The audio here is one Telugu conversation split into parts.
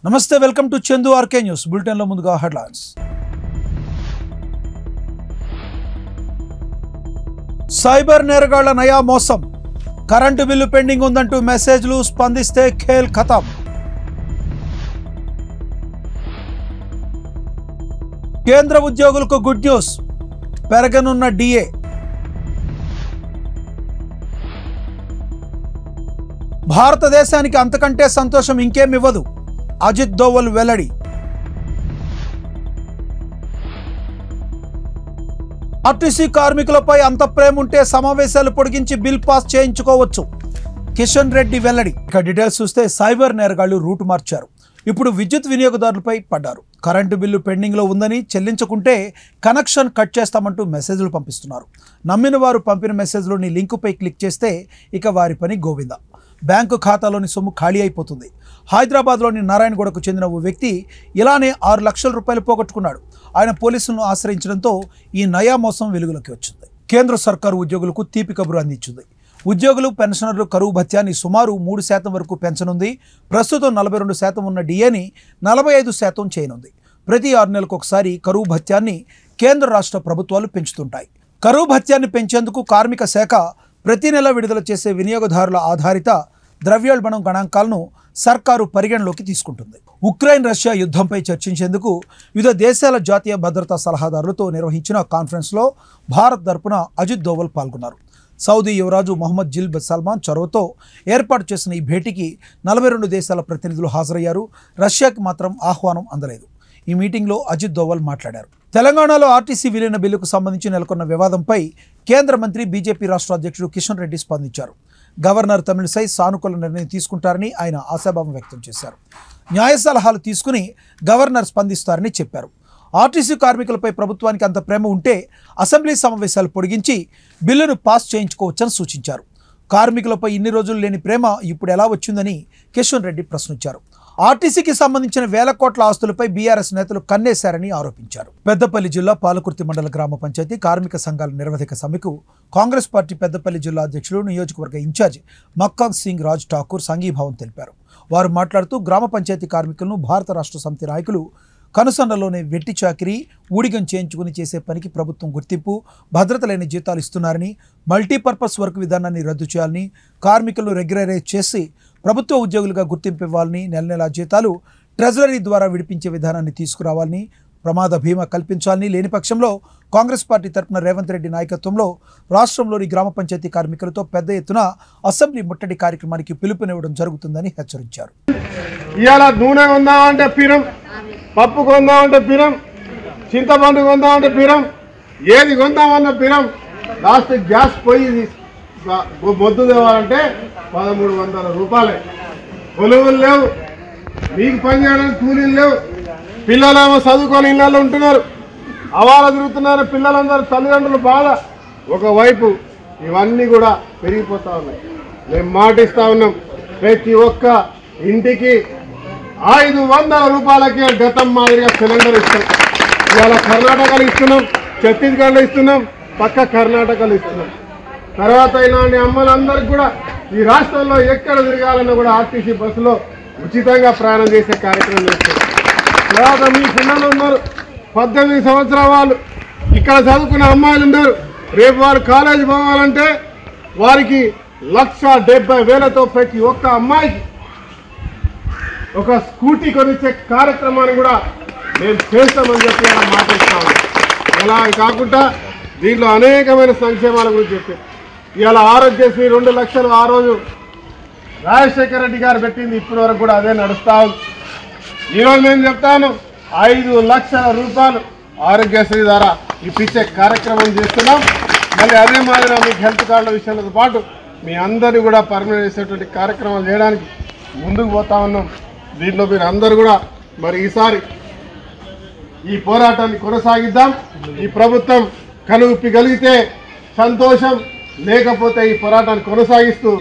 నమస్తే welcome to Chandu RK news బులెటిన్లో ముందుగా హెడ్లైన్స్ సైబర్ నేరగాళ్ల నయా మోసం కరెంటు బిల్లు పెండింగ్ ఉందంటూ మెసేజ్లు స్పందిస్తే ఖేల్ ఖతం కేంద్ర ఉద్యోగులకు గుడ్ న్యూస్ పెరగనున్న డిఏ భారతదేశానికి అంతకంటే సంతోషం ఇంకేం ఇవ్వదు అజిత్ దోవల్ వెల్లడి ఆర్టీసీ కార్మికులపై అంత ప్రేమ ఉంటే సమావేశాలు పొడిగించి బిల్ పాస్ చేయించుకోవచ్చు కిషన్ రెడ్డి వెల్లడి ఇక డీటెయిల్స్ చూస్తే సైబర్ నేరగాళ్లు రూట్ మార్చారు ఇప్పుడు విద్యుత్ వినియోగదారులపై పడ్డారు కరెంటు బిల్లు పెండింగ్లో ఉందని చెల్లించకుంటే కనెక్షన్ కట్ చేస్తామంటూ మెసేజ్లు పంపిస్తున్నారు నమ్మిన వారు పంపిన మెసేజ్లోని లింకుపై క్లిక్ చేస్తే ఇక వారి పని గోవింద బ్యాంకు ఖాతాలోని సొమ్ము ఖాళీ అయిపోతుంది హైదరాబాద్లోని నారాయణగూడకు చెందిన ఓ వ్యక్తి ఇలానే ఆరు లక్షల రూపాయలు పోగొట్టుకున్నాడు ఆయన పోలీసులను ఆశ్రయించడంతో ఈ నయా మోసం వెలుగులోకి వచ్చింది కేంద్ర సర్కారు ఉద్యోగులకు తీపి కబురు అందించింది ఉద్యోగులు పెన్షనర్లు కరువు భత్యాన్ని సుమారు మూడు శాతం వరకు పెంచనుంది ప్రస్తుతం నలభై రెండు శాతం ఉన్న డిఏని నలభై ఐదు శాతం చేయనుంది ప్రతి ఆరు నెలలకు ఒకసారి కరువు భత్యాన్ని కేంద్ర రాష్ట్ర ప్రభుత్వాలు పెంచుతుంటాయి కరువు భత్యాన్ని పెంచేందుకు కార్మిక శాఖ ప్రతి నెల విడుదల చేసే వినియోగదారుల ఆధారిత ద్రవ్యోల్బణం గణాంకాలను సర్కారు పరిగణలోకి తీసుకుంటుంది ఉక్రెయిన్ రష్యా యుద్ధంపై చర్చించేందుకు వివిధ దేశాల జాతీయ భద్రతా సలహాదారులతో నిర్వహించిన కాన్ఫరెన్స్లో భారత్ తరపున అజిత్ దోవల్ పాల్గొన్నారు సౌదీ యువరాజు మొహమ్మద్ జిల్ బిన్ సల్మాన్ చొరవతో ఏర్పాటు చేసిన ఈ భేటీకి నలభై రెండు దేశాల ప్రతినిధులు హాజరయ్యారు రష్యాకి మాత్రం ఆహ్వానం అందలేదు ఈ మీటింగ్లో అజిత్ దోవల్ మాట్లాడారు తెలంగాణలో ఆర్టీసీ విలీన బిల్లుకు సంబంధించి నెలకొన్న వివాదంపై కేంద్ర మంత్రి బీజేపీ రాష్ట్ర అధ్యక్షుడు కిషన్ రెడ్డి స్పందించారు గవర్నర్ తమిళిసై సానుకూల నిర్ణయం తీసుకుంటారని ఆయన ఆశాభావం వ్యక్తం చేశారు న్యాయ సలహాలు తీసుకుని గవర్నర్ స్పందిస్తారని చెప్పారు ఆర్టీసీ కార్మికులపై ప్రభుత్వానికి అంత ప్రేమ ఉంటే అసెంబ్లీ సమావేశాలు పొడిగించి బిల్లును పాస్ చేయించుకోవచ్చని సూచించారు కార్మికులపై ఇన్ని రోజులు లేని ప్రేమ ఇప్పుడు ఎలా వచ్చిందని కిషన్ రెడ్డి ప్రశ్నించారు ఆర్టీసీకి సంబంధించిన వేల కోట్ల ఆస్తులపై బీఆర్ఎస్ నేతలు కన్నేశారని ఆరోపించారు పెద్దపల్లి జిల్లా పాలకుర్తి మండల గ్రామ పంచాయతీ కార్మిక సంఘాల నిర్వహిక సమ్మెకు కాంగ్రెస్ పార్టీ పెద్దపల్లి జిల్లా అధ్యక్షులు నియోజకవర్గ ఇన్ఛార్జ్ మక్కాన్ సింగ్ రాజ్ ఠాకూర్ సంఘీభావం తెలిపారు వారు మాట్లాడుతూ గ్రామ పంచాయతీ కార్మికులను భారత రాష్ట్ర సమితి నాయకులు కనుసన్నలోనే వెట్టి చాకిరీ ఊడిగం చేయించుకుని చేసే పనికి ప్రభుత్వం గుర్తింపు భద్రత లేని జీతాలు ఇస్తున్నారని మల్టీపర్పస్ వర్క్ విధానాన్ని రద్దు చేయాలని కార్మికులను రెగ్యులరైజ్ చేసి ప్రభుత్వ ఉద్యోగులుగా గుర్తింపు ఇవ్వాలని నెల నెలా జీతాలు ట్రెజరీ ద్వారా విడిపించే విధానాన్ని తీసుకురావాలని ప్రమాద బీమా కల్పించాలని లేని పక్షంలో కాంగ్రెస్ పార్టీ తరపున రేవంత్ రెడ్డి నాయకత్వంలో రాష్ట్రంలోని గ్రామ పంచాయతీ కార్మికులతో పెద్ద ఎత్తున అసెంబ్లీ ముట్టడి కార్యక్రమానికి పిలుపునివ్వడం జరుగుతుందని హెచ్చరించారు ఇవాళ నూనె కొందామంటే పిరం పప్పు కొందామంటే పిరం చింతపండు కొందామంటే పిరం ఏది కొందామన్న పిరం లాస్ట్ గ్యాస్ పొయ్యి తీస్- బ- బొ- బొద్దు తేవాలంటే పదమూడు వందల రూపాయలే కొలువులు లేవు మీకు పని చేయడానికి కూలీలు లేవు పిల్లలేమో చదువుకొని ఇళ్ళల్లో ఉంటున్నారు అవాల తిరుగుతున్నారు పిల్లలందరూ తల్లిదండ్రులు బాధ ఒకవైపు ఇవన్నీ కూడా పెరిగిపోతా ఉన్నాయి మేము మాటిస్తా ఉన్నాం ప్రతి ఒక్క ఇంటికి ఐదు వందల రూపాయలకే గతం మాదిరిగా సిలిండర్ ఇస్తాం ఇవాళ కర్ణాటకలో ఇస్తున్నాం ఛత్తీస్గఢ్లో ఇస్తున్నాం పక్క కర్ణాటకలో ఇస్తున్నాం తర్వాత ఇలాంటి అమ్మలందరికీ కూడా ఈ రాష్ట్రంలో ఎక్కడ తిరగాలన్నా కూడా ఆర్టీసీ బస్సులో ఉచితంగా ప్రయాణం చేసే కార్యక్రమం చేస్తాం తర్వాత మీ పిల్లలు ఉన్నారు పద్దెనిమిది సంవత్సరాల వాళ్ళు ఇక్కడ చదువుకునే అమ్మాయిలు ఉన్నారు రేపు వారు కాలేజీ పోవాలంటే వారికి లక్ష డెబ్బై వేలతో ప్రతి ఒక్క అమ్మాయికి ఒక స్కూటీ కొనిచ్చే కార్యక్రమాన్ని కూడా మేము చేస్తామని చెప్పి ఇలా మాట్లాడుతాము ఇలా కాకుండా దీంట్లో అనేకమైన సంక్షేమాల గురించి చెప్పి ఇవాళ ఆరోగ్యశ్రీ రెండు లక్షలు ఆ రోజు రాజశేఖర రెడ్డి గారు పెట్టింది ఇప్పటి వరకు కూడా అదే నడుస్తా ఉంది ఈరోజు నేను చెప్తాను ఐదు లక్షల రూపాయలు ఆరోగ్యశ్రీ ద్వారా ఇప్పించే కార్యక్రమం చేస్తున్నాం మళ్ళీ అదే మాదిరిగా మీకు హెల్త్ కార్డుల విషయంతో పాటు మీ అందరినీ కూడా పర్మనెంట్ చేసేటువంటి కార్యక్రమాలు చేయడానికి ముందుకు పోతా ఉన్నాం దీంట్లో మీరు అందరూ కూడా మరి ఈసారి ఈ పోరాటాన్ని కొనసాగిద్దాం ఈ ప్రభుత్వం కనువిప్పగలిగితే సంతోషం లేకపోతే ఈ పోరాటాన్ని కొనసాగిస్తూ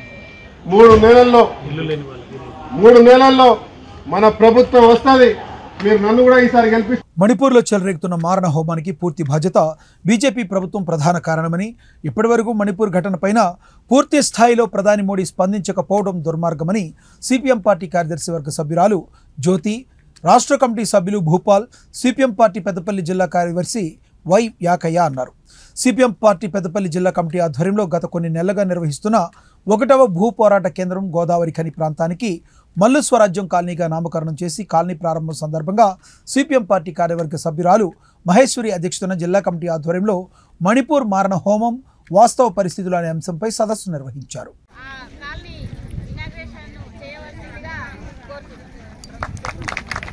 మూడు నెలల్లో మూడు నెలల్లో మన ప్రభుత్వం వస్తుంది మీరు నన్ను కూడా ఈసారి గెలిపి మణిపూర్లో చెలరేగుతున్న మారణ హోమానికి పూర్తి బాధ్యత బీజేపీ ప్రభుత్వం ప్రధాన కారణమని ఇప్పటివరకు మణిపూర్ ఘటనపైన పూర్తి స్థాయిలో ప్రధాని మోడీ స్పందించకపోవడం దుర్మార్గమని సిపిఎం పార్టీ కార్యదర్శి వర్గ సభ్యురాలు జ్యోతి రాష్ట్ర కమిటీ సభ్యులు భూపాల్ సిపిఎం పార్టీ పెద్దపల్లి జిల్లా కార్యదర్శి వై యాకయ్య అన్నారు సిపిఎం పార్టీ పెద్దపల్లి జిల్లా కమిటీ ఆధ్వర్యంలో గత కొన్ని నెలలుగా నిర్వహిస్తున్న ఒకటవ భూ పోరాట కేంద్రం గోదావరి ఖని ప్రాంతానికి మల్లు స్వరాజ్యం కాలనీగా నామకరణం చేసి కాలనీ ప్రారంభం సందర్భంగా సిపిఎం పార్టీ కార్యవర్గ సభ్యురాలు మహేశ్వరి అధ్యక్షతన జిల్లా కమిటీ ఆధ్వర్యంలో మణిపూర్ మారణ హోమం వాస్తవ పరిస్థితులు అనే అంశంపై సదస్సు నిర్వహించారు ఆ కాలనీ ఇనాగ్రేషన్ చేయవలసిందిగా కోరుతున్నాను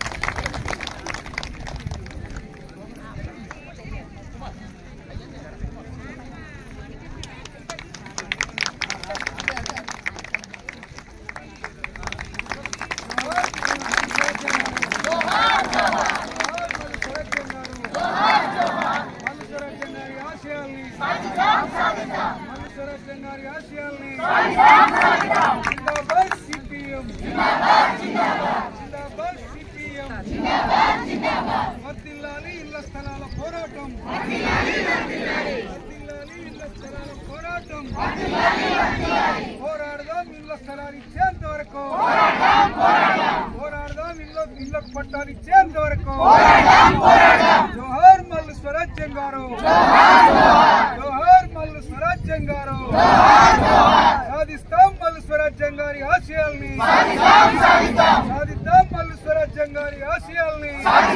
వర్ధిల్లాలి ఇళ్ల స్థలాల పోరాటం వర్ధిల్లాలి ఇళ్ల స్థలాల పోరాటం పోరాడదాం ఇళ్ల స్థలాలు ఇచ్చేంత వరకు పోరాడదాం ఇళ్ళ ఇళ్ళకు పట్టాలు ఇచ్చేంత వరకు జోహార్ మల్లు స్వరాజ్యం గారు జోహార్ మల్లు స్వరాజ్యం గారు సాధిస్తాం మల్లు స్వరాజ్యం గారి ఆశయాల్ని సాధిద్దాం మల్లు స్వరాజ్యం గారి ఆశయాల్ని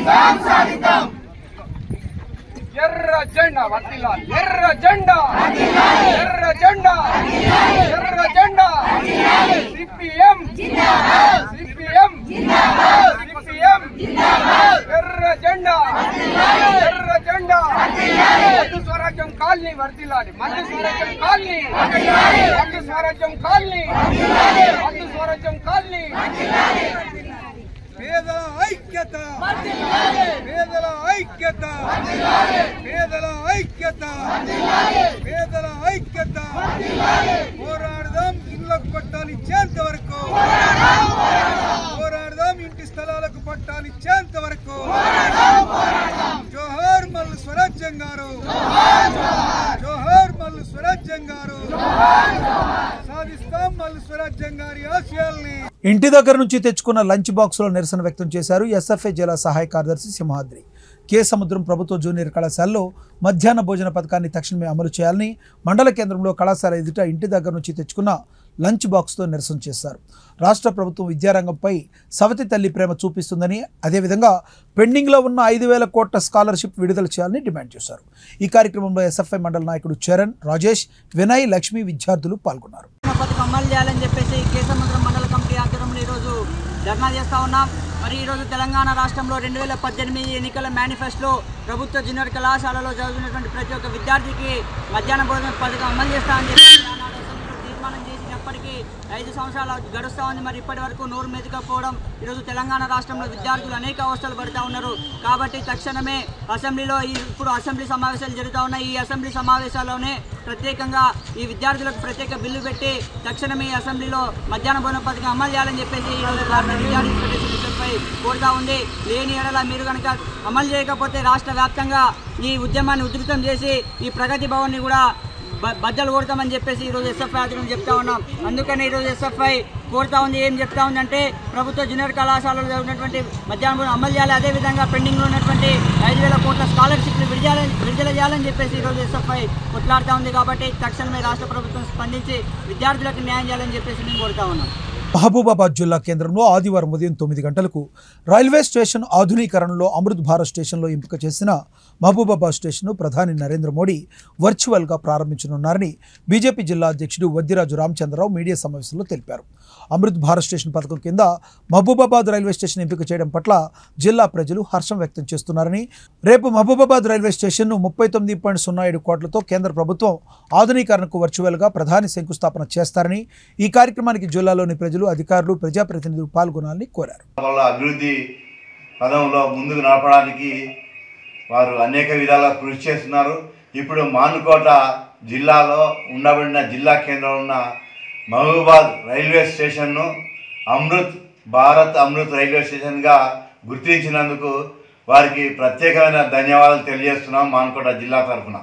ఎర్ర జెండా వర్తిల్లాలి ఎర్ర జెండా ఎర్ర జెండా ఎర్ర జెండా సిపిఎం సిపిఎం సిపిఎం ఎర్ర జెండా ఎర్ర జెండా మధ్య స్వరాజ్యం కాలనీ వర్తిల్లాలి మధ్య స్వరాజ్యం కాలనీ మధ్య స్వరాజ్యం కాలనీ మధ్య స్వరాజ్యం కాలనీ పేదల ఐక్యత పేదల ఐక్యత పేదల ఐక్యత పేదల ఐక్యత పోరాడదాం ఇళ్లకు పట్టాలు ఇచ్చేంత వరకు పోరాడదాం ఇంటి స్థలాలకు పట్టాలు ఇచ్చేంత వరకు జోహార్ మల్లు స్వరాజ్యం గారు జోహార్ మల్లు స్వరాజ్యం గారు సాధిస్తాం మల్లు స్వరాజ్యం గారి ఆశయాల్ని ఇంటి దగ్గర నుంచి తెచ్చుకున్న లంచ్ బాక్సులో నిరసన వ్యక్తం చేశారు ఎస్ఎఫ్ఏ జిల్లా సహాయ కార్యదర్శి సింహాద్రి కె సముద్రం ప్రభుత్వ జూనియర్ కళాశాలలో మధ్యాహ్న భోజన పథకాన్ని తక్షణమే అమలు చేయాలని మండల కేంద్రంలో కళాశాల ఎదుట ఇంటి దగ్గర నుంచి తెచ్చుకున్న లంచ్ బాక్స్తో నిరసన చేశారు రాష్ట్ర ప్రభుత్వం విద్యారంగంపై సవతి తల్లి ప్రేమ చూపిస్తుందని అదేవిధంగా పెండింగ్లో ఉన్న ఐదు వేల కోట్ల స్కాలర్షిప్ విడుదల చేయాలని డిమాండ్ చేశారు ఈ కార్యక్రమంలో ఎస్ఎఫ్ఐ మండల నాయకుడు చరణ్ రాజేష్ వినయ్ లక్ష్మి విద్యార్థులు పాల్గొన్నారు పథకం అమలు చేయాలని చెప్పేసి కేసముద్రం మండల కమిటీ ఆధ్వర్యంలో ఈరోజు ధర్నా చేస్తా ఉన్నాం మరి ఈరోజు తెలంగాణ రాష్ట్రంలో రెండు వేల పద్దెనిమిది ఎన్నికల మేనిఫెస్టోలో ప్రభుత్వ జూనియర్ కళాశాలలో చదువుతున్నటువంటి ప్రతి ఒక్క విద్యార్థికి మధ్యాహ్న భోజన పథకం అమలు చేస్తామని చెప్పి ఆనాడు అసెంబ్లీలో తీర్మానం చేసినప్పటికీ ఐదు సంవత్సరాలు గడుస్తూ ఉంది మరి ఇప్పటి వరకు నోరు మెదకపోవడం ఈరోజు తెలంగాణ రాష్ట్రంలో విద్యార్థులు అనేక అవస్థలు పడుతూ ఉన్నారు కాబట్టి తక్షణమే అసెంబ్లీలో ఈ ఇప్పుడు అసెంబ్లీ సమావేశాలు జరుగుతూ ఉన్నాయి ఈ అసెంబ్లీ సమావేశాల్లోనే ప్రత్యేకంగా ఈ విద్యార్థులకు ప్రత్యేక బిల్లు పెట్టి తక్షణమే ఈ అసెంబ్లీలో మధ్యాహ్న భోజన పథకం అమలు చేయాలని చెప్పేసి ఈరోజు భారత విద్యార్థి ఫెడరేషన్పై కోరుతా ఉంది లేని ఎడల మీరు కనుక అమలు చేయకపోతే రాష్ట్ర వ్యాప్తంగా ఈ ఉద్యమాన్ని ఉధృతం చేసి ఈ ప్రగతి భవన్ని కూడా బ- బద్దలు కొడతామని చెప్పేసి ఈరోజు ఎస్ఎఫ్ఐ ఆధ్వర్యంలో చెప్తా ఉన్నాం అందుకని ఈరోజు ఎస్ఎఫ్ఐ కోరుతా ఉంది ఏం చెప్తా ఉందంటే ప్రభుత్వ జూనియర్ కళాశాలలో ఉన్నటువంటి మధ్యాహ్నం భోజనం అమలు చేయాలి అదేవిధంగా పెండింగ్లో ఉన్నటువంటి ఐదు వేల కోట్ల స్కాలర్షిప్లు విడుదల విడుదల చేయాలని చెప్పేసి ఈరోజు ఎస్ఎఫ్ఐ కొట్లాడుతూ ఉంది కాబట్టి తక్షణమే రాష్ట్ర ప్రభుత్వం స్పందించి విద్యార్థులకు న్యాయం చేయాలని చెప్పేసి మేము కోరుతా ఉన్నాం మహబూబాబాద్ జిల్లా కేంద్రంలో ఆదివారం ఉదయం తొమ్మిది గంటలకు రైల్వే స్టేషన్ ఆధునీకరణలో అమృత్ భారత్ స్టేషన్లో ఎంపిక చేసిన మహబూబాబాద్ స్టేషన్ను ప్రధాని నరేంద్ర మోడీ వర్చువల్గా ప్రారంభించనున్నారని బీజేపీ జిల్లా అధ్యక్షుడు వద్దిరాజు రామచంద్రరావు మీడియా సమావేశంలో తెలిపారు అమృత్ భారత్ స్టేషన్ పథకం కింద మహబూబాబాద్ రైల్వే స్టేషన్ ఎంపిక చేయడం పట్ల జిల్లా ప్రజలు హర్షం వ్యక్తం చేస్తున్నారని రేపు మహబూబాబాద్ రైల్వే స్టేషన్ను ముప్పై తొమ్మిది పాయింట్ సున్నా ఏడు కోట్లతో కేంద్ర ప్రభుత్వం ఆధునీకరణకు వర్చువల్గా ప్రధాని శంకుస్థాపన చేస్తారని ఈ కార్యక్రమానికి జిల్లాలోని ప్రజలు అధికారులు ప్రజాప్రతినిధులు పాల్గొనాలని కోరారు వల్ల అభివృద్ధి పదంలో ముందుకు నడపడానికి వారు అనేక విధాలుగా కృషి చేస్తున్నారు ఇప్పుడు మానుకోట జిల్లాలో ఉండబడిన జిల్లా కేంద్రంలో ఉన్న మహబూబాద్ రైల్వే స్టేషన్ను అమృత్ భారత్ అమృత్ రైల్వే స్టేషన్గా గుర్తించినందుకు వారికి ప్రత్యేకమైన ధన్యవాదాలు తెలియజేస్తున్నాం మానకోట జిల్లా తరఫున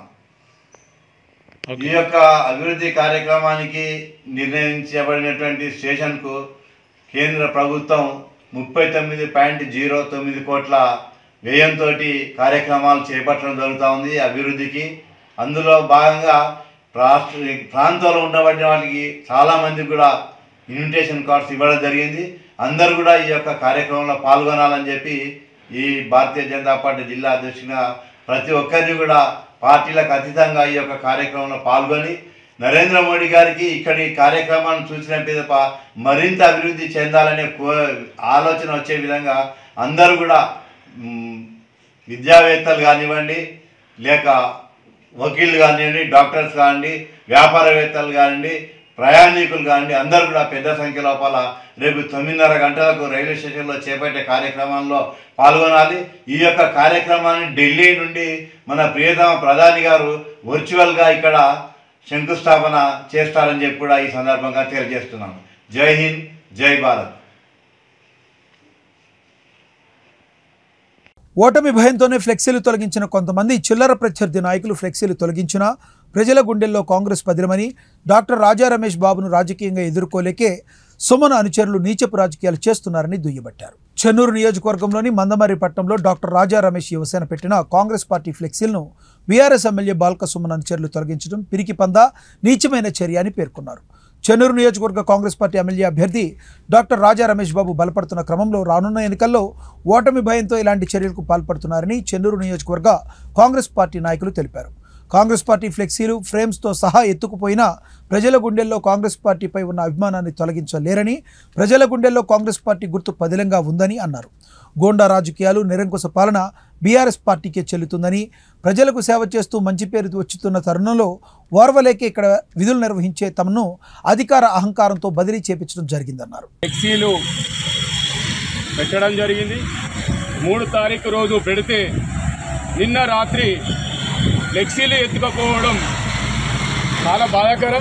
ఈ యొక్క అభివృద్ధి కార్యక్రమానికి నిర్ణయించబడినటువంటి స్టేషన్కు కేంద్ర ప్రభుత్వం ముప్పై తొమ్మిది పాయింట్ జీరో తొమ్మిది కోట్ల వ్యయంతో కార్యక్రమాలు చేపట్టడం జరుగుతూ ఉంది అభివృద్ధికి అందులో భాగంగా రాష్ట్ర ప్రాంతంలో ఉండబడిన వాళ్ళకి చాలామంది కూడా ఇన్విటేషన్ కార్డ్స్ ఇవ్వడం జరిగింది అందరూ కూడా ఈ యొక్క కార్యక్రమంలో పాల్గొనాలని చెప్పి ఈ భారతీయ జనతా పార్టీ జిల్లా అధ్యక్షునిగా ప్రతి ఒక్కరిని కూడా పార్టీలకు అతీతంగా ఈ యొక్క కార్యక్రమంలో పాల్గొని నరేంద్ర మోడీ గారికి ఇక్కడి కార్యక్రమాన్ని చూసిన పిదప మరింత అభివృద్ధి చెందాలనే కో ఆలోచన వచ్చే విధంగా అందరూ కూడా మ్, విద్యావేత్తలు కానివ్వండి లేక వకీళ్ళు కానివ్వండి డాక్టర్స్ కానివ్వండి వ్యాపారవేత్తలు కానివ్వండి ప్రయాణికులు కానివ్వండి అందరూ కూడా పెద్ద సంఖ్య లోపల రేపు తొమ్మిదిన్నర గంటలకు రైల్వే స్టేషన్లో చేపట్టే కార్యక్రమంలో పాల్గొనాలి ఈ యొక్క కార్యక్రమాన్ని ఢిల్లీ నుండి మన ప్రియతమ ప్రధాని గారు వర్చువల్గా ఇక్కడ శంకుస్థాపన చేస్తారని చెప్పి కూడా ఈ సందర్భంగా తెలియజేస్తున్నాను జై హింద్ జై భారత్ ఓటమి భయంతోనే ఫ్లెక్సీలు తొలగించిన కొంతమంది చిల్లర ప్రత్యర్థి నాయకులు ఫ్లెక్సీలు తొలగించినా ప్రజల గుండెల్లో కాంగ్రెస్ పదిలమని డాక్టర్ రాజా రమేష్ బాబును రాజకీయంగా ఎదుర్కోలేకే సుమన్ అనుచరులు నీచపు రాజకీయాలు చేస్తున్నారని దుయ్యబట్టారు చెన్నూరు నియోజకవర్గంలోని మందమర్రి పట్టణంలో డాక్టర్ రాజా రమేష్ యువసేన పెట్టిన కాంగ్రెస్ పార్టీ ఫ్లెక్సీలను బీఆర్ఎస్ ఎమ్మెల్యే బాల్క సుమన్ అనుచరులు తొలగించడం పిరికి పంద నీచమైన చర్య అని పేర్కొన్నారు చెన్నూరు నియోజకవర్గ కాంగ్రెస్ పార్టీ ఎమ్మెల్యే అభ్యర్థి డాక్టర్ రాజా రమేష్ బాబు బలపడుతున్న క్రమంలో రానున్న ఎన్నికల్లో ఓటమి భయంతో ఇలాంటి చర్యలకు పాల్పడుతున్నారని చెన్నూరు నియోజకవర్గ కాంగ్రెస్ పార్టీ నాయకులు తెలిపారు కాంగ్రెస్ పార్టీ ఫ్లెక్సీలు ఫ్రేమ్స్తో సహా ఎత్తుకుపోయినా ప్రజల గుండెల్లో కాంగ్రెస్ పార్టీపై ఉన్న అభిమానాన్ని తొలగించలేరని ప్రజల గుండెల్లో కాంగ్రెస్ పార్టీ గుర్తు పదిలంగా ఉందని అన్నారు గోండా రాజకీయాలు నిరంకుశ పాలన బీఆర్ఎస్ పార్టీకే చెల్లుతుందని ప్రజలకు సేవ చేస్తూ మంచి పేరు వచ్చుతున్న తరుణంలో ఓర్వలేకే ఇక్కడ విధులు నిర్వహించే తమను అధికార అహంకారంతో బదిలీ చేపించడం జరిగిందన్నారు ఫ్లెక్సీలు పెట్టడం జరిగింది మూడు తారీఖు రోజు పెడితే నిన్న రాత్రి ఫ్లెక్సీలు ఎత్తుకపోవడం చాలా బాధాకరం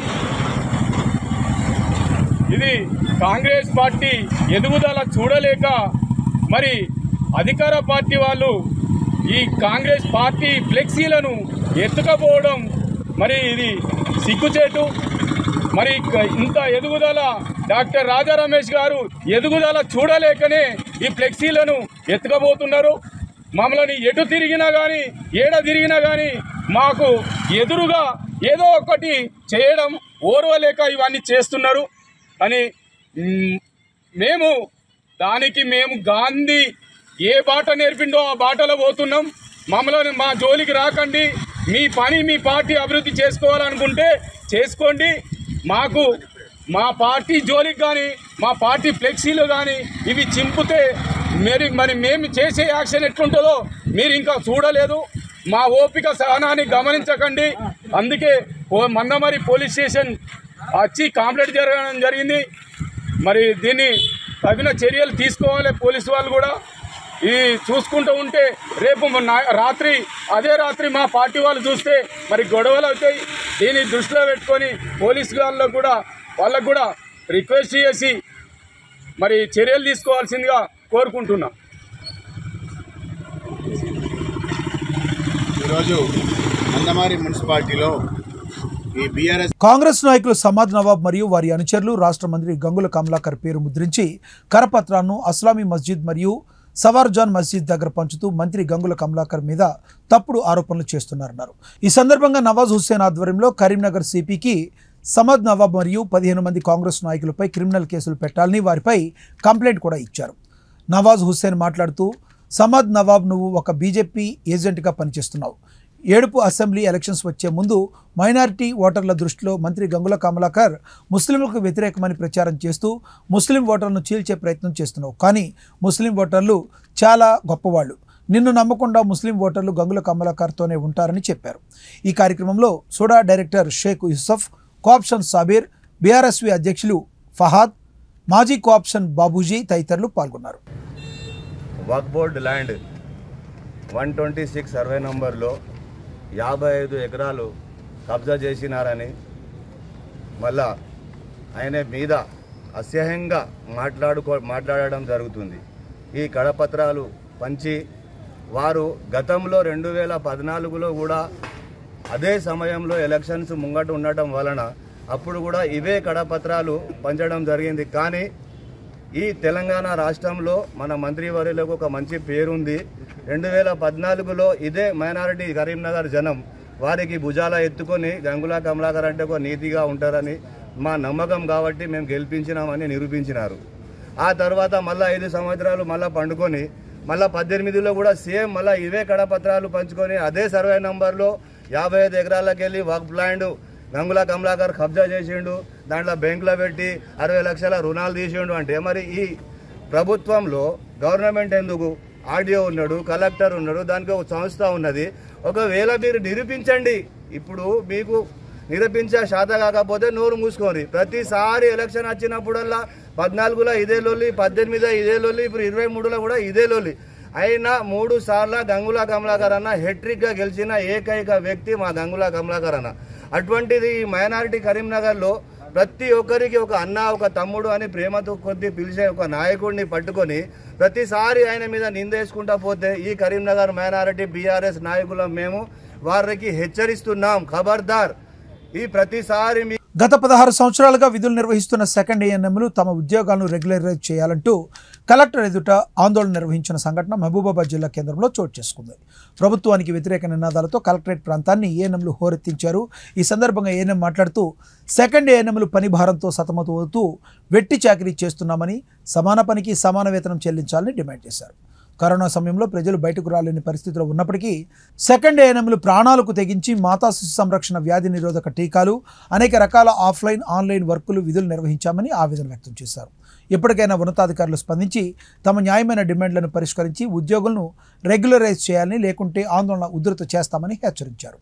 ఇది కాంగ్రెస్ పార్టీ ఎదుగుదల చూడలేక మరి అధికార పార్టీ వాళ్ళు ఈ కాంగ్రెస్ పార్టీ ఫ్లెక్సీలను ఎత్తుకపోవడం మరి ఇది సిగ్గుచేటు మరి ఇక- ఇంత ఎదుగుదల డాక్టర్ రాజా రమేష్ గారు ఎదుగుదల చూడలేకనే ఈ ఫ్లెక్సీలను ఎత్తుకబోతున్నారు మమ్మల్ని ఎటు తిరిగినా కానీ ఏడ తిరిగినా కానీ మాకు ఎదురుగా ఏదో ఒకటి చేయడం ఓర్వలేక ఇవన్నీ చేస్తున్నారు అని మ్, మేము దానికి మేము గాంధీ ఏ బాట నేర్పిండో ఆ బాటలో పోతున్నాం మమ్మల్ని మా జోలికి రాకండి మీ పని మీ పార్టీ అభివృద్ధి చేసుకోవాలనుకుంటే చేసుకోండి మాకు మా పార్టీ జోలికి కానీ మా పార్టీ ఫ్లెక్సీలు కానీ ఇవి చింపితే మరి మరి మేము చేసే యాక్షన్ ఎట్లుంటుందో మీరు ఇంకా చూడలేదు మా ఓపిక సహనాన్ని గమనించకండి అందుకే ఓ మందమరి పోలీస్ స్టేషన్ వచ్చి కాంప్లైంట్ జరగడం జరిగింది మరి దీన్ని తగిన చర్యలు తీసుకోవాలి పోలీసు వాళ్ళు కూడా ఇది చూసుకుంటూ ఉంటే రేపు మన నా- రాత్రి అదే రాత్రి మా పార్టీ వాళ్ళు చూస్తే మరి గొడవలు అవుతాయి దీన్ని దృష్టిలో పెట్టుకొని పోలీసు వాళ్ళకు కూడా వాళ్ళకు కూడా రిక్వెస్ట్ చేసి మరి చర్యలు తీసుకోవాల్సిందిగా కోరుకుంటున్నాం ఈరోజు మందమారి మున్సిపాలిటీలో ఈ బీఆర్ఎస్ కాంగ్రెస్ నాయకులు సమాద్ నవాబ్ మరియు వారి అనుచరులు రాష్ట్ర మంత్రి గంగుల కమలాకర్ పేరు ముద్రించి కరపత్రాలను అస్లామీ మస్జిద్ మరియు సవార్జాన్ మస్జిద్ దగ్గర పంచుతూ మంత్రి గంగుల కమలాకర్ మీద తప్పుడు ఆరోపణలు చేస్తున్నారన్నారు ఈ సందర్భంగా నవాజ్ హుస్సేన్ ఆధ్వర్యంలో కరీంనగర్ సిపికి సమద్ నవాబ్ మరియు పదిహేను మంది కాంగ్రెస్ నాయకులపై క్రిమినల్ కేసులు పెట్టాలని వారిపై కంప్లైంట్ కూడా ఇచ్చారు నవాజ్ హుస్సేన్ మాట్లాడుతూ సమద్ నవాబ్ నువ్వు ఒక బీజేపీ ఏజెంట్గా పనిచేస్తున్నావు ఏడుపు అసెంబ్లీ ఎలక్షన్స్ వచ్చే ముందు మైనారిటీ ఓటర్ల దృష్టిలో మంత్రి గంగుల కమలాకర్ ముస్లింలకు వ్యతిరేకమని ప్రచారం చేస్తూ ముస్లిం ఓటర్లను చీల్చే ప్రయత్నం చేస్తున్నావు కానీ ముస్లిం ఓటర్లు చాలా గొప్పవాళ్ళు నిన్ను నమ్మకుండా ముస్లిం ఓటర్లు గంగుల కమలాకర్తోనే ఉంటారని చెప్పారు ఈ కార్యక్రమంలో సోడా director Sheikh Yusuf cooption Sabir BRSV అధ్యక్షులు ఫహాద్ మాజీ కోఆప్షన్ బాబూజీ తదితరులు పాల్గొన్నారు Waqf board land one twenty six survey నంబర్లో యాభై ఐదు ఎకరాలు కబ్జా చేసినారని మళ్ళా ఆయన మీద అసహ్యంగా మాట్లాడుకో మాట్లాడడం జరుగుతుంది ఈ కడపత్రాలు పంచి వారు గతంలో రెండు వేల పద్నాలుగులో కూడా అదే సమయంలో ఎలక్షన్స్ ముంగట ఉండటం వలన అప్పుడు కూడా ఇవే కడపత్రాలు పంచడం జరిగింది కానీ ఈ తెలంగాణ రాష్ట్రంలో మన మంత్రివర్యులకు ఒక మంచి పేరుంది రెండు వేల పద్నాలుగులో ఇదే మైనారిటీ కరీంనగర్ జనం వారికి భుజాల ఎత్తుకొని గంగులా కమలాకర్ అంటే ఒక నీతిగా ఉంటారని మా నమ్మకం కాబట్టి మేము గెలిపించినామని నిరూపించినారు ఆ తర్వాత మళ్ళీ ఐదు సంవత్సరాలు మళ్ళీ పండుకొని మళ్ళీ పద్దెనిమిదిలో కూడా సేమ్ మళ్ళీ ఇవే కడపత్రాలు పంచుకొని అదే సర్వే నంబర్లో యాభై ఐదు ఎకరాలకు వెళ్ళి వర్క్ ల్యాండ్ గంగుల కమలాకర్ కబ్జా చేసిండు దాంట్లో బ్యాంకులో పెట్టి అరవై లక్షల రుణాలు తీసిండు అంటే మరి ఈ ప్రభుత్వంలో గవర్నమెంట్ ఎందుకు ఆర్డీఓ ఉన్నాడు కలెక్టర్ ఉన్నాడు దానికి ఒక సంస్థ ఉన్నది ఒకవేళ మీరు నిరూపించండి ఇప్పుడు మీకు నిరూపించే శాత కాకపోతే నోరు మూసుకోండి ప్రతిసారి ఎలక్షన్ వచ్చినప్పుడల్లా పద్నాలుగులో ఇదే లొల్లి పద్దెనిమిదిలో ఇదే లొల్లి ఇప్పుడు ఇరవై మూడులో కూడా ఇదే లొల్లి అయినా మూడు సార్ల గంగుల కమలాకర్ అన్న హెట్రిక్గా గెలిచిన ఏకైక వ్యక్తి మా గంగుల కమలాకర్ అన్న అటువంటిది ఈ మైనారిటీ కరీంనగర్లో ప్రతి ఒక్కరికి ఒక అన్న ఒక తమ్ముడు అని ప్రేమతో కొద్ది పిలిచే ఒక నాయకుడిని పట్టుకొని ప్రతిసారి ఆయన మీద నిందేసుకుంటా పోతే ఈ కరీంనగర్ మైనారిటీ బీఆర్ఎస్ నాయకులం మేము వారికి హెచ్చరిస్తున్నాం ఖబర్దార్ ఈ ప్రతిసారి మీ గత పదహారు సంవత్సరాలుగా విధులు నిర్వహిస్తున్న సెకండ్ ఏఎన్ఎంలు తమ ఉద్యోగాలను రెగ్యులరైజ్ చేయాలంటూ కలెక్టర్ ఎదుట ఆందోళన నిర్వహించిన సంఘటన మహబూబాబాద్ జిల్లా కేంద్రంలో చోటు చేసుకుంది ప్రభుత్వానికి వ్యతిరేక నినాదాలతో కలెక్టరేట్ ప్రాంతాన్ని ఏఎన్ఎంలు హోరెత్తించారు ఈ సందర్భంగా ఏఎన్ఎం మాట్లాడుతూ సెకండ్ ఏఎన్ఎంలు పని భారంతో సతమతమవుతూ వెట్టి చాకరీ చేస్తున్నామని సమాన పనికి సమాన వేతనం చెల్లించాలని డిమాండ్ చేశారు కరోనా సమయంలో ప్రజలు బయటకు రాలేని పరిస్థితిలో ఉన్నప్పటికీ సెకండ్ ఏఎన్ఎంలు ప్రాణాలకు తెగించి మాతా శిశు సంరక్షణ వ్యాధి నిరోధక టీకాలు అనేక రకాల ఆఫ్లైన్ ఆన్లైన్ వర్కులు విధులు నిర్వహించామని ఆవేదన వ్యక్తం చేశారు ఇప్పటికైనా ఉన్నతాధికారులు స్పందించి తమ న్యాయమైన డిమాండ్లను పరిష్కరించి ఉద్యోగులను రెగ్యులరైజ్ చేయాలని లేకుంటే ఆందోళన ఉధృత చేస్తామని హెచ్చరించారు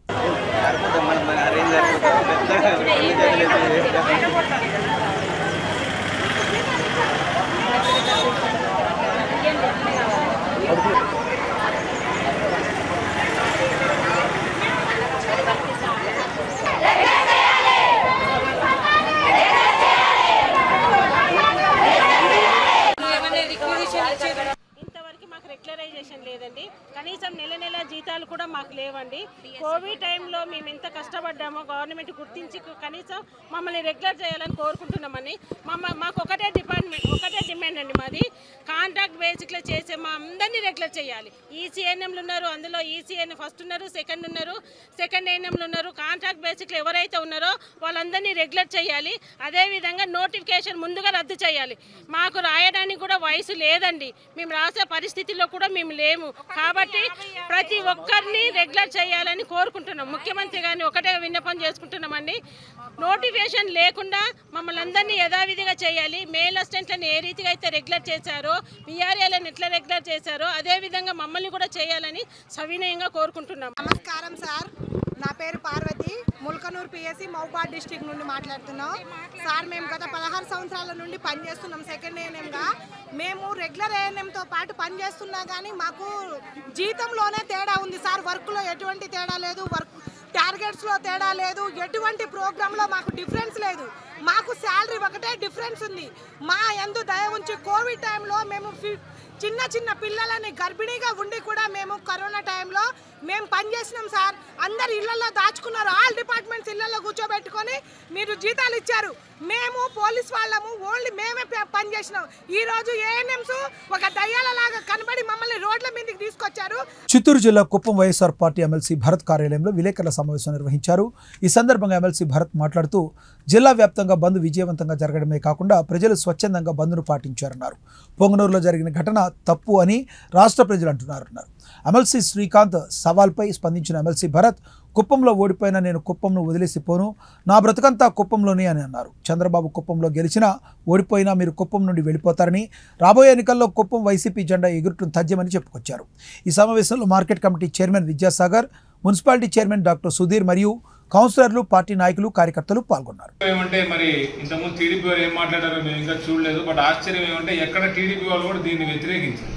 ఇంతవరకు మాకు రెగ్యులరైజేషన్ లేదండి కనీసం నెల నెల జీతాలు కూడా మాకు లేవండి కోవిడ్ టైంలో మేము ఎంత కష్టపడ్డామో గవర్నమెంట్ గుర్తించి కనీసం మమ్మల్ని రెగ్యులర్ చేయాలని కోరుకుంటున్నామని మమ్మ మాకు ఒకటే డిపార్ట్మెంట్ ఒకటే డిమాండ్ అండి మాది కాంట్రాక్ట్ బేసిక్లో చేసే మా అందరినీ రెగ్యులర్ చేయాలి ఈసీఎన్ఎంలు ఉన్నారు అందులో ఈసీఎన్ ఫస్ట్ ఉన్నారు సెకండ్ ఉన్నారు సెకండ్ ఏఎన్ఎంలు ఉన్నారు కాంట్రాక్ట్ బేసిక్లో ఎవరైతే ఉన్నారో వాళ్ళందరినీ రెగ్యులర్ చేయాలి అదేవిధంగా నోటిఫికేషన్ ముందుగా రద్దు చేయాలి మాకు రాయడానికి కూడా వయసు లేదండి మేము రాసే పరిస్థితిలో కూడా మేము లేము కాబట్టి ప్రతి ఒక్కరిని రెగ్యులర్ చేయాలని కోరుకుంటున్నాం ముఖ్యమంత్రి గారిని ఒకటే విన్నపం చేసుకుంటున్నామండి నోటిఫికేషన్ లేకుండా మమ్మల్ని అందరినీ యథావిధిగా చేయాలి మేల్ అసిస్టెంట్లను ఏ రీతిగా అయితే రెగ్యులర్ చేశారో బీఆర్ఏలను ఎట్లా రెగ్యులర్ చేశారో అదే విధంగా మమ్మల్ని కూడా చేయాలని సవినయంగా కోరుకుంటున్నాం నమస్కారం సార్ నా పేరు పార్వతి ముల్కనూరు పిఎస్సి మౌబాద్ డిస్టిక్ నుండి మాట్లాడుతున్నాం సార్ మేము గత పదహారు సంవత్సరాల నుండి పనిచేస్తున్నాం సెకండ్ ఏఎన్ఎంగా మేము రెగ్యులర్ ఏఎన్ఎంతో పాటు పనిచేస్తున్నా కానీ మాకు జీతంలోనే తేడా ఉంది సార్ వర్క్లో ఎటువంటి తేడా లేదు వర్క్ టార్గెట్స్లో తేడా లేదు ఎటువంటి ప్రోగ్రాంలో మాకు డిఫరెన్స్ లేదు మాకు శాలరీ ఒకటే డిఫరెన్స్ ఉంది మా ఎందు దయ ఉంచి కోవిడ్ టైంలో మేము ఫి- చిన్న చిన్న పిల్లలని గర్భిణీగా ఉండి కూడా మేము కరోనా టైంలో మేము పనిచేసినాం సార్ అందరు ఇళ్లలో దాచుకున్నారు ఆల్ డిపార్ట్మెంట్స్ ఇళ్లలో కూర్చోబెట్టుకొని మీరు జీతాలు ఇచ్చారు మేము పోలీస్ వాళ్ళము ఓన్లీ మేమే ప- పనిచేసినాం ఈ రోజు ఏఎన్ఎంస్ ఒక దయ్యాలలాగా కనబడి మమ్మల్ని రోడ్ల మీదకి తీసుకొచ్చారు చిత్తూరు జిల్లా Kuppam YSR party MLC Bharat కార్యాలయంలో విలేకరుల సమావేశం నిర్వహించారు ఈ సందర్భంగా ఎమ్మెల్సీ భరత్ మాట్లాడుతూ జిల్లా వ్యాప్తంగా బంద్ విజయవంతంగా జరగడమే కాకుండా ప్రజలు స్వచ్ఛందంగా బంద్ను పాటించారన్నారు పొంగనూరులో జరిగిన ఘటన తప్పు అని రాష్ట్ర ప్రజలు అంటున్నారన్నారు ఎమ్మెల్సీ శ్రీకాంత్ సవాల్పై స్పందించిన ఎమ్మెల్సీ భరత్ కుప్పంలో ఓడిపోయిన నేను కుప్పంను వదిలేసి పోను నా బ్రతుకంతా కుప్పంలోనే అని అన్నారు చంద్రబాబు కుప్పంలో గెలిచినా ఓడిపోయినా మీరు కుప్పం నుండి వెళ్ళిపోతారని రాబోయే ఎన్నికల్లో కుప్పం వైసీపీ జెండా ఎగురుటం తథ్యమని చెప్పుకొచ్చారు ఈ సమావేశంలో market committee chairman Vidyasagar municipality chairman doctor Sudheer మరియు కౌన్సిలర్లు పార్టీ నాయకులు కార్యకర్తలు పాల్గొన్నారు ఏమంటే మరి ఇంతకుముందు టీడీపీ వారు ఏం మాట్లాడారో మేము ఇంకా చూడలేదు బట్ ఆశ్చర్యం ఏమంటే ఎక్కడ టీడీపీ వాళ్ళు కూడా దీన్ని వ్యతిరేకించారు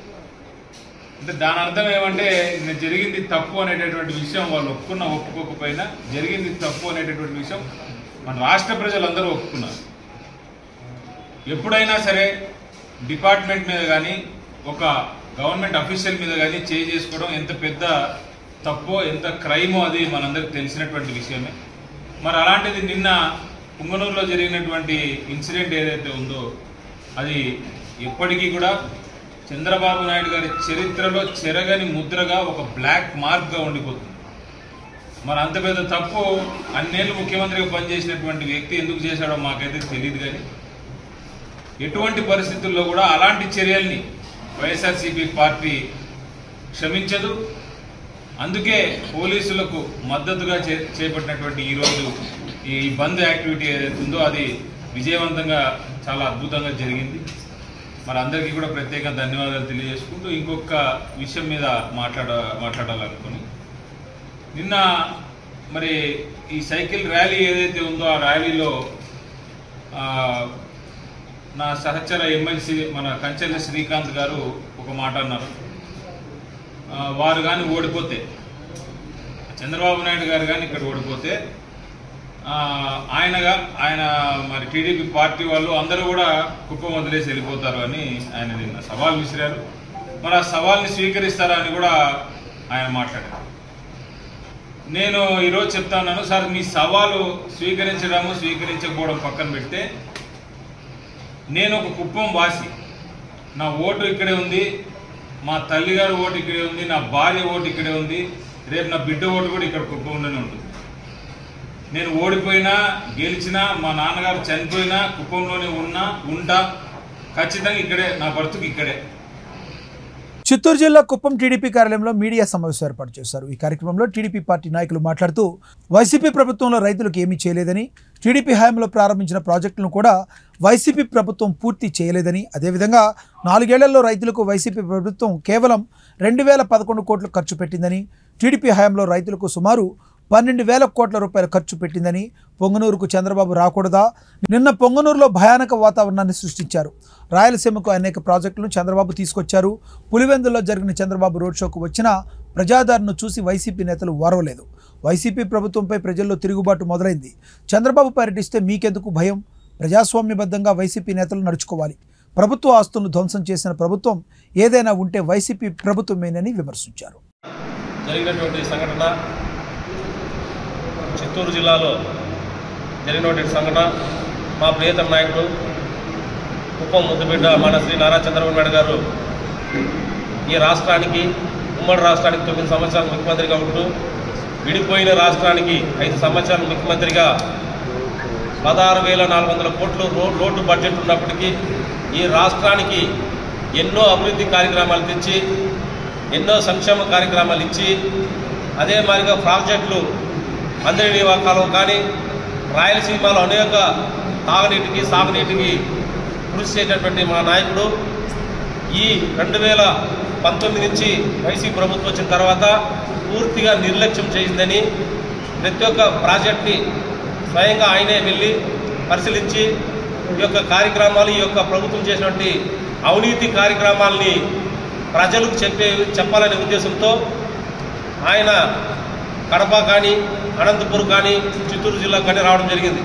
అంటే దాని అర్థం ఏమంటే నిన్న జరిగింది తప్పు అనేటటువంటి విషయం వాళ్ళు ఒప్పుకున్న ఒప్పుకోకపోయినా జరిగింది తప్పు అనేటటువంటి విషయం మన రాష్ట్ర ప్రజలందరూ ఒప్పుకున్నారు ఎప్పుడైనా సరే డిపార్ట్మెంట్ మీద కానీ ఒక గవర్నమెంట్ అఫీషియల్ మీద కానీ చేయి చేసుకోవడం ఎంత పెద్ద తప్పో ఎంత క్రైమో అది మనందరికి తెలిసినటువంటి విషయమే మరి అలాంటిది నిన్న పుంగనూరులో జరిగినటువంటి ఇన్సిడెంట్ ఏదైతే ఉందో అది ఎప్పటికీ కూడా చంద్రబాబు నాయుడు గారి చరిత్రలో చెరగని ముద్రగా ఒక బ్లాక్ మార్క్గా ఉండిపోతుంది మరి అంత పెద్ద తప్పు అన్నేళ్ళు ముఖ్యమంత్రిగా పనిచేసినటువంటి వ్యక్తి ఎందుకు చేశాడో మాకైతే తెలియదు కానీ ఎటువంటి పరిస్థితుల్లో కూడా అలాంటి చర్యల్ని వైఎస్ఆర్సీపీ పార్టీ క్షమించదు అందుకే పోలీసులకు మద్దతుగా చే చేపట్టినటువంటి ఈరోజు ఈ బంద్ యాక్టివిటీ ఏదైతే ఉందో అది విజయవంతంగా చాలా అద్భుతంగా జరిగింది మరి అందరికీ కూడా ప్రత్యేక ధన్యవాదాలు తెలియజేసుకుంటూ ఇంకొక విషయం మీద మాట్లాడ మాట్లాడాలనుకుని నిన్న మరి ఈ సైకిల్ ర్యాలీ ఏదైతే ఉందో ఆ ర్యాలీలో ఆ, నా సహచర ఎమ్మెల్సీ మన కంచెల శ్రీకాంత్ గారు ఒక మాట అన్నారు ఆ, వారు కానీ ఓడిపోతే చంద్రబాబు నాయుడు గారు కానీ ఇక్కడ ఓడిపోతే ఆ, ఆయనగా ఆయన మరి టీడీపీ పార్టీ వాళ్ళు అందరూ కూడా కుప్పం వదిలేసి వెళ్ళిపోతారు అని ఆయన నిన్న సవాల్ విసిరారు మరి ఆ సవాల్ని స్వీకరిస్తారా అని కూడా ఆయన మాట్లాడారు నేను ఈరోజు చెప్తా ఉన్నాను సార్ మీ సవాలు స్వీకరించడము స్వీకరించకపోవడం పక్కన పెడితే నేను ఒక కుప్పం వాసి నా ఓటు ఇక్కడే ఉంది మా తల్లిగారి ఓటు ఇక్కడే ఉంది నా భార్య ఓటు ఇక్కడే ఉంది రేపు నా బిడ్డ ఓటు కూడా ఇక్కడ కుప్పంలోనే ఉంటుంది నేను ఓడిపోయినా గెలిచినా మా నాన్నగారు చనిపోయినా కుప్పంలోనే ఉన్నా ఉంటా ఖచ్చితంగా ఇక్కడే నా బ్రతుకు ఇక్కడే చిత్తూరు జిల్లా కుప్పం టీడీపీ కార్యాలయంలో మీడియా సమావేశం ఏర్పాటు చేశారు ఈ కార్యక్రమంలో టీడీపీ పార్టీ నాయకులు మాట్లాడుతూ వైసీపీ ప్రభుత్వంలో రైతులకు ఏమీ చేయలేదని టీడీపీ హయాంలో ప్రారంభించిన ప్రాజెక్టులను కూడా వైసీపీ ప్రభుత్వం పూర్తి చేయలేదని అదేవిధంగా నాలుగేళ్లలో రైతులకు వైసీపీ ప్రభుత్వం కేవలం రెండు వేల పదకొండు కోట్లు ఖర్చు పెట్టిందని టీడీపీ హయాంలో రైతులకు సుమారు పన్నెండు వేల కోట్ల రూపాయలు ఖర్చు పెట్టిందని పొంగనూరుకు చంద్రబాబు రాకూడదా నిన్న పొంగనూరులో భయానక వాతావరణాన్ని సృష్టించారు రాయలసీమకు అనేక ప్రాజెక్టులను చంద్రబాబు తీసుకొచ్చారు పులివెందుల్లో జరిగిన చంద్రబాబు రోడ్ షోకు వచ్చిన ప్రజాదరణను చూసి వైసీపీ నేతలు ఓరవలేదు వైసీపీ ప్రభుత్వంపై ప్రజల్లో తిరుగుబాటు మొదలైంది చంద్రబాబు పర్యటిస్తే మీకెందుకు భయం ప్రజాస్వామ్యబద్ధంగా వైసీపీ నేతలు నడుచుకోవాలి ప్రభుత్వ ఆస్తులను ధ్వంసం చేసిన ప్రభుత్వం ఏదైనా ఉంటే వైసీపీ ప్రభుత్వమేనని విమర్శించారు జరిగినటువంటి సంఘటన చిత్తూరు జిల్లాలో జరిగినటువంటి సంఘటన మా ప్రియతమ నాయకుడు కుప్పం ముద్దుబిడ్డ మన శ్రీ నారా చంద్రబాబు నాయుడు గారు ఈ రాష్ట్రానికి ఉమ్మడి రాష్ట్రానికి తొమ్మిది సంవత్సరాలు ముఖ్యమంత్రిగా ఉంటూ విడిపోయిన రాష్ట్రానికి ఐదు సంవత్సరాలు ముఖ్యమంత్రిగా పదహారు వేల నాలుగు వందల కోట్లు రో- రోడ్డు బడ్జెట్ ఉన్నప్పటికీ ఈ రాష్ట్రానికి ఎన్నో అభివృద్ధి కార్యక్రమాలు తెచ్చి ఎన్నో సంక్షేమ కార్యక్రమాలు ఇచ్చి అదే మాదిరిగా ప్రాజెక్టులు అందరి కాలం కానీ రాయలసీమలో అనేక తాగునీటికి సాగునీటికి కృషి చేసినటువంటి మా నాయకుడు ఈ రెండు వేల పంతొమ్మిది నుంచి వైసీపీ ప్రభుత్వం వచ్చిన తర్వాత పూర్తిగా నిర్లక్ష్యం చేసిందని ప్రతి ఒక్క ప్రాజెక్ట్ని స్వయంగా ఆయనే వెళ్ళి పరిశీలించి ఈ యొక్క కార్యక్రమాలు ఈ యొక్క ప్రభుత్వం చేసినటువంటి అవినీతి కార్యక్రమాలని ప్రజలకు చెప్పే చెప్పాలనే ఉద్దేశంతో ఆయన కడప కానీ అనంతపూర్ కానీ చిత్తూరు జిల్లా కానీ రావడం జరిగింది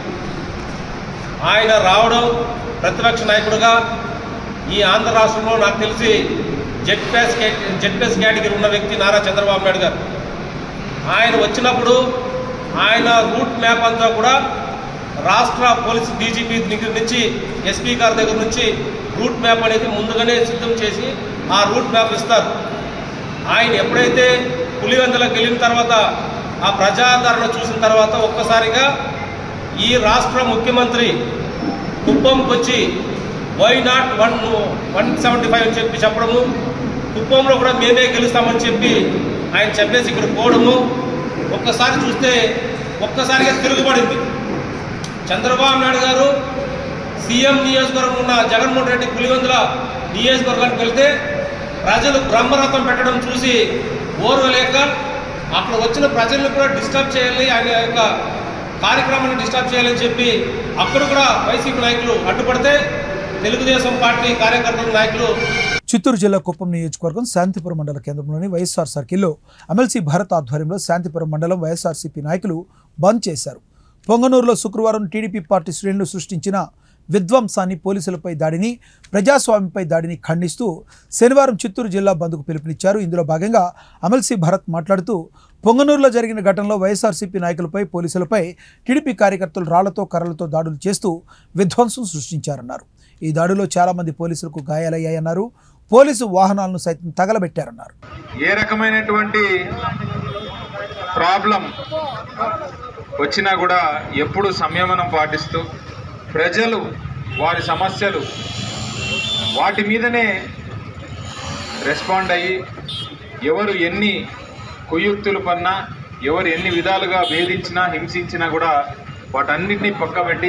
ఆయన రావడం ప్రతిపక్ష నాయకుడుగా ఈ ఆంధ్ర రాష్ట్రంలో నాకు తెలిసి Z plus Z plus category ఉన్న వ్యక్తి నారా చంద్రబాబు నాయుడు గారు ఆయన వచ్చినప్పుడు ఆయన రూట్ మ్యాప్ అంతా కూడా రాష్ట్ర పోలీస్ డీజీపీ దగ్గర నుంచి ఎస్పీ గారి దగ్గర నుంచి రూట్ మ్యాప్ అనేది ముందుగానే సిద్ధం చేసి ఆ రూట్ మ్యాప్ ఇస్తారు ఆయన ఎప్పుడైతే పులివెందులకు వెళ్ళిన తర్వాత ఆ ప్రజాదరణ చూసిన తర్వాత ఒక్కసారిగా ఈ రాష్ట్ర ముఖ్యమంత్రి కుప్పంకి వచ్చి why not one one seventy five అని చెప్పి చెప్పడము కుప్పంలో కూడా మేమే గెలుస్తామని చెప్పి ఆయన చెప్పేసి ఇక్కడ పోవడము ఒక్కసారి చూస్తే ఒక్కసారిగా తిరుగుబడింది చంద్రబాబు నాయుడు గారు సీఎం నియోజకవర్గం ఉన్న జగన్మోహన్ రెడ్డి పులివెందుల నియోజకవర్గానికి వెళ్తే ప్రజలు బ్రహ్మరథం పెట్టడం చూసి ఓర్వలేక అక్కడ వచ్చిన ప్రజల్ని కూడా డిస్టర్బ్ చేయాలి ఆయన యొక్క కార్యక్రమాన్ని డిస్టర్బ్ చేయాలని చెప్పి అక్కడ కూడా వైసీపీ నాయకులు అడ్డుపడితే తెలుగుదేశం పార్టీ కార్యకర్తల నాయకులు చిత్తూరు జిల్లా కుప్పం నియోజకవర్గం శాంతిపురం మండల కేంద్రంలోని వైఎస్ఆర్ సర్కిల్లో ఎమ్మెల్సీ భరత్ ఆధ్వర్యంలో శాంతిపురం మండలం వైఎస్ఆర్సీపీ నాయకులు బంద్ చేశారు పొంగనూరులో శుక్రవారం టీడీపీ పార్టీ శ్రేణులు సృష్టించిన విధ్వంసాన్ని పోలీసులపై దాడిని ప్రజాస్వామ్యంపై దాడిని ఖండిస్తూ శనివారం చిత్తూరు జిల్లా బంద్కు పిలుపునిచ్చారు ఇందులో భాగంగా అమల్సి భరత్ మాట్లాడుతూ పొంగనూరులో జరిగిన ఘటనలో వైఎస్ఆర్సీపీ నాయకులపై పోలీసులపై టీడీపీ కార్యకర్తలు రాళ్లతో కర్రలతో దాడులు చేస్తూ విధ్వంసం సృష్టించారన్నారు ఈ దాడిలో చాలామంది పోలీసులకు గాయాలయ్యాయన్నారు పోలీసు వాహనాలను సైతం తగలబెట్టారన్నారు ఏ రకమైనటువంటి ప్రాబ్లం వచ్చినా కూడా ఎప్పుడు సంయమనం పాటిస్తూ ప్రజలు వారి సమస్యలు వాటి మీదనే రెస్పాండ్ అయ్యి ఎవరు ఎన్ని కుయుక్తులు పన్నా ఎవరు ఎన్ని విధాలుగా వేధించినా హింసించినా కూడా వాటన్నిటినీ పక్కబెట్టి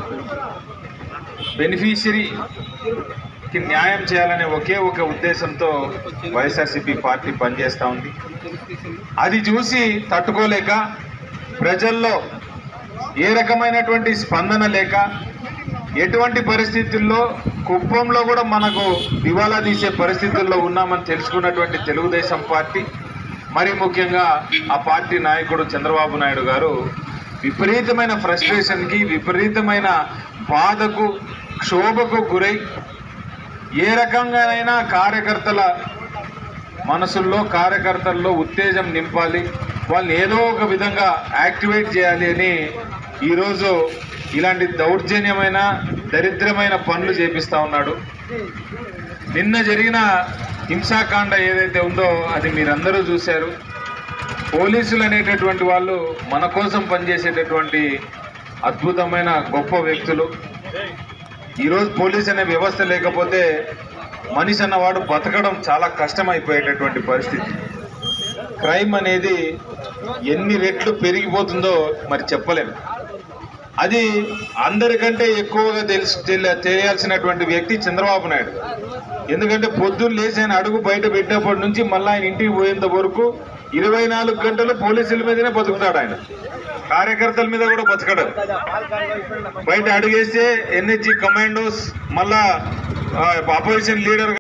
బెనిఫిషరీకి న్యాయం చేయాలనే ఒకే ఒక ఉద్దేశంతో వైఎస్ఆర్సీపీ పార్టీ పనిచేస్తూ ఉంది అది చూసి తట్టుకోలేక ప్రజల్లో ఏ రకమైనటువంటి స్పందన లేక ఎటువంటి పరిస్థితుల్లో కుప్పంలో కూడా మనకు దివాలా తీసే పరిస్థితుల్లో ఉన్నామని తెలుసుకున్నటువంటి తెలుగుదేశం పార్టీ మరి ముఖ్యంగా ఆ పార్టీ నాయకుడు చంద్రబాబు నాయుడు గారు విపరీతమైన ఫ్రస్ట్రేషన్కి విపరీతమైన బాధకు క్షోభకు గురై ఏ రకంగానైనా కార్యకర్తల మనసుల్లో కార్యకర్తల్లో ఉత్తేజం నింపాలి వాళ్ళని ఏదో ఒక విధంగా యాక్టివేట్ చేయాలి అని ఈరోజు ఇలాంటి దౌర్జన్యమైన దరిద్రమైన పనులు చేపిస్తూ ఉన్నాడు నిన్న జరిగిన హింసాకాండ ఏదైతే ఉందో అది మీరందరూ చూశారు పోలీసులు అనేటటువంటి వాళ్ళు మన కోసం పనిచేసేటటువంటి అద్భుతమైన గొప్ప వ్యక్తులు ఈరోజు పోలీస్ అనే వ్యవస్థ లేకపోతే మనిషి అన్నవాడు బతకడం చాలా కష్టమైపోయేటటువంటి పరిస్థితి క్రైమ్ అనేది ఎన్ని రెట్లు పెరిగిపోతుందో మరి చెప్పలేము అది అందరికంటే ఎక్కువగా తెలుసు తెల- తెలియాల్సినటువంటి వ్యక్తి చంద్రబాబు నాయుడు ఎందుకంటే పొద్దున్న లేచి ఆయన అడుగు బయట పెట్టినప్పటి నుంచి మళ్ళీ ఆయన ఇంటికి పోయేంత వరకు ఇరవై నాలుగు గంటలు పోలీసుల మీదనే బతుకుతాడు ఆయన కార్యకర్తల మీద కూడా బతకడు బయట అడుగేస్తే ఎన్హెచ్జి కమాండోస్ మళ్ళా అపోజిషన్ లీడర్